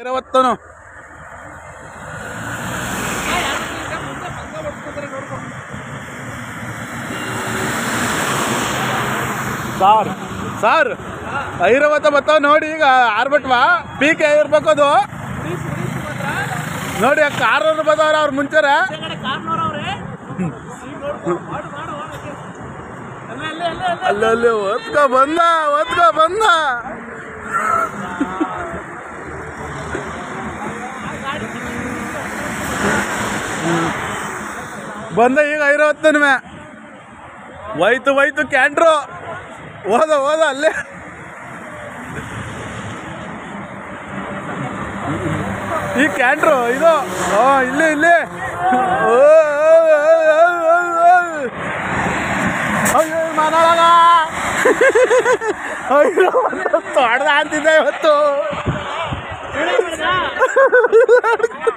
ಇರವತ್ತನು sir sir ಐರವತ್ತ ಬತ್ತಾವ ನೋಡಿ ಈಗ ಆರ್ಬಿಟ್ವಾ peak ಇರ್ಬೇಕು ಅದು ನೋಡಿ ಕಾರ್ ಅವ್ರು ಬದವ್ರ ಅವ್ರ ಮುಂಚಾರ ಅಲ್ಲಲ್ಲಿ ಒತ್ಕೊ ಬಂದ ಒತ್ಕೊ ಬಂದ ಬಂದ ಈಗ ಐರವತ್ತನೇ ಹೋಯ್ತು ಹೋಯ್ತು ಕ್ಯಾಂಟ್ರು ಹೋದ ಹೋದ ಅಲ್ಲೇ ಈ ಕ್ಯಾಂಟ್ರು ಇದು ಓ ಇಲ್ಲಿ ಇಲ್ಲಿ ಓ, ಓ, ಓ, ಓ, ಓ, ಓ. ಅಯ್ಯೋ ಮನೋರಗ ಅಯ್ಯೋ ತೊಡ್ದ ಅಂತಿದ್ದೆ ಇವತ್ತು